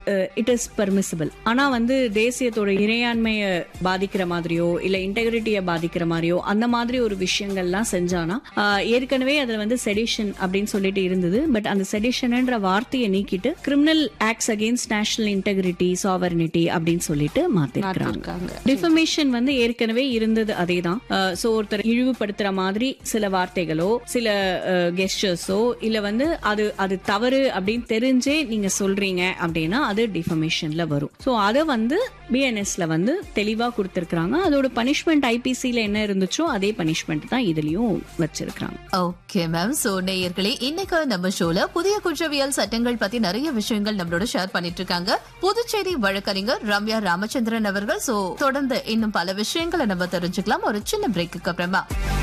it is permissible ஆனா வந்து தேசியத்தோட இறையாண்மையை பாதிக்கிற மாதிரியோ இல்ல இன்டெகிரிட்டியை பாதிக்கிற மாதிரியோ அந்த மாதிரி ஒரு விஷயங்கள்லாம் செஞ்சானா அஹ், ஏற்கனவே அதுல வந்து செடிஷன் அப்படின்னு சொல்லிட்டு இருந்தது பட் அந்த செடிஷன்ன்ற வார்த்தையை நீக்கிட்டு criminal acts against national integrity sovereignty அப்படின்னு சொல்லிட்டு மாத்திருக்கிறாங்க இருக்காங்க டிஃபமேஷன் வந்து ஏற்கனவே இருந்தது அதேதான் சோ ஒருத்தர் இழிவுபடுத்துற மாதிரி சில வார்த்தைகளோ சில கெஸ்டர்ஸோ இல்ல வந்து அது அது தவறு அப்படின்னு தெரிஞ்சே நீங்க சொல்றீங்க அப்படின்னா அது டிஃபமேஷன்ல வரும் சோ அதை வந்து பிஎன்எஸ்ல வந்து தெளிவா கொடுத்திருக்காங்க அதோட பனிஷ்மெண்ட் ஐபிசில என்ன இருந்துச்சோ அதே பனிஷ்மெண்ட் தான் இதுலயும் வச்சிருக்காங்க ஓகே மேம் சோ நேயர்களே இன்னைக்கு நம்ம ஷோல புதிய குற்றவியல் சட்டங்கள் பத்தி நிறைய விஷயங்கள் நம்மளோட ஷேர் பண்ணிட்டு இருக்காங்க புதுச்சேரி வழக்கறிஞர் ரம்யா ராமச்சந்திரன் அவர்கள் சோ தொடர்ந்து இன்னும் பல விஷயங்களை நம்ம தெரிஞ்சுக்கலாம் ஒரு சின்ன பிரேக்குக்கு அப்புறமா